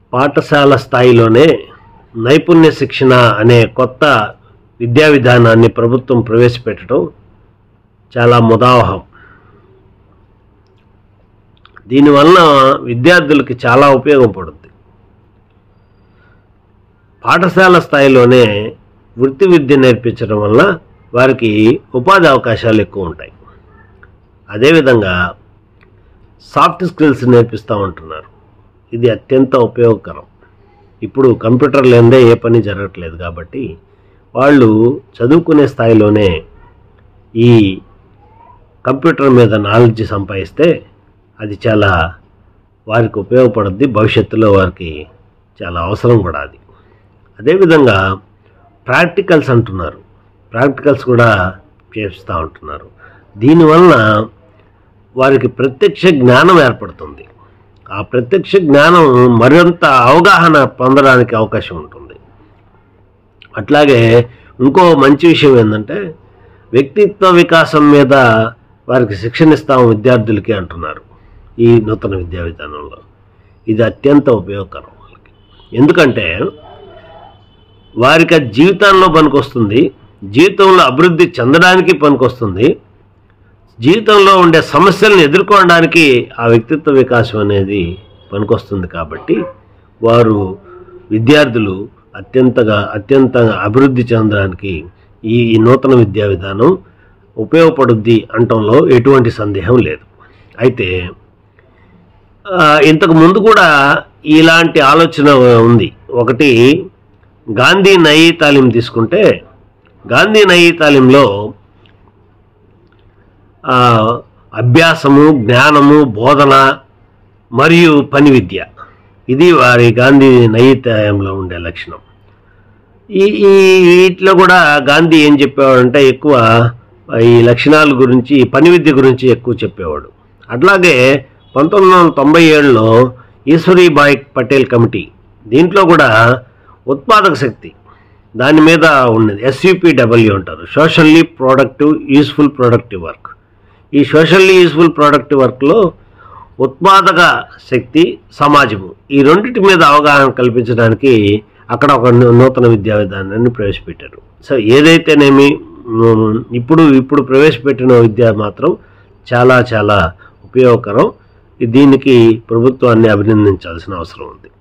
పాఠశాల స్థాయిలోనే నైపుణ్య శిక్షణ అనే కొత్త విద్యా విధానాన్ని ప్రభుత్వం ప్రవేశపెట్టడం చాలా ముదావహం దీనివల్ల విద్యార్థులకి చాలా ఉపయోగం పడుద్ది పాఠశాల స్థాయిలోనే వృత్తి విద్య నేర్పించడం వల్ల వారికి ఉపాధి అవకాశాలు ఎక్కువ ఉంటాయి అదేవిధంగా సాఫ్ట్ స్కిల్స్ నేర్పిస్తూ ఉంటున్నారు ఇది అత్యంత ఉపయోగకరం ఇప్పుడు కంప్యూటర్ లేనిదే ఏ పని జరగట్లేదు కాబట్టి వాళ్ళు చదువుకునే స్థాయిలోనే ఈ కంప్యూటర్ మీద నాలెడ్జ్ సంపాదిస్తే అది చాలా వారికి ఉపయోగపడుద్ది భవిష్యత్తులో వారికి చాలా అవసరం కూడా అది అదేవిధంగా ప్రాక్టికల్స్ అంటున్నారు ప్రాక్టికల్స్ కూడా చేస్తూ ఉంటున్నారు దీనివలన వారికి ప్రత్యక్ష జ్ఞానం ఏర్పడుతుంది ఆ ప్రత్యక్ష జ్ఞానం మరింత అవగాహన పొందడానికి అవకాశం ఉంటుంది అట్లాగే ఇంకో మంచి విషయం ఏంటంటే వ్యక్తిత్వ వికాసం మీద వారికి శిక్షణ ఇస్తాం విద్యార్థులకి అంటున్నారు ఈ నూతన విద్యా విధానంలో ఇది అత్యంత ఉపయోగకరం వాళ్ళకి ఎందుకంటే వారికి అది జీవితాల్లో పనికొస్తుంది జీవితంలో అభివృద్ధి చెందడానికి పనికొస్తుంది జీవితంలో ఉండే సమస్యలను ఎదుర్కోవడానికి ఆ వ్యక్తిత్వ వికాసం అనేది పనికొస్తుంది కాబట్టి వారు విద్యార్థులు అత్యంతగా అత్యంత అభివృద్ధి చెందడానికి ఈ ఈ నూతన విద్యా విధానం ఉపయోగపడుద్ది అంటంలో ఎటువంటి సందేహం లేదు అయితే ఆ, ఇంతకు ముందు కూడా ఇలాంటి ఆలోచన ఉంది ఒకటి గాంధీ నయీ తాలీం తీసుకుంటే గాంధీ నయీ తాలీంలో ఆ, అభ్యాసము జ్ఞానము బోధన మరియు పని విద్య ఇది వారి గాంధీ నైతాయంలో ఉండే లక్షణం ఈ ఈ వీటిలో కూడా గాంధీ ఏం చెప్పేవాడంటే ఎక్కువ ఈ లక్షణాల గురించి పని విద్య గురించి ఎక్కువ చెప్పేవాడు అట్లాగే పంతొమ్మిది వందల తొంభై ఏడులో ఈశ్వరీబాయ్ పటేల్ కమిటీ దీంట్లో కూడా ఉత్పాదక శక్తి దాని మీద ఉన్నది ఎస్యూపీడబ్ల్యూ అంటారు socially productive useful productive work ఈ సోషల్లీ యూస్ఫుల్ ప్రొడక్టివ్ వర్క్లో ఉత్పాదక శక్తి సమాజము ఈ రెండింటి మీద అవగాహన కల్పించడానికి అక్కడ ఒక నూ- నూతన విద్యా విధానాన్ని ప్రవేశపెట్టారు సో ఏదైతేనేమి ఉమ్, ఇప్పుడు ఇప్పుడు ప్రవేశపెట్టిన విద్య మాత్రం చాలా చాలా ఉపయోగకరం దీనికి ప్రభుత్వాన్ని అభినందించాల్సిన అవసరం ఉంది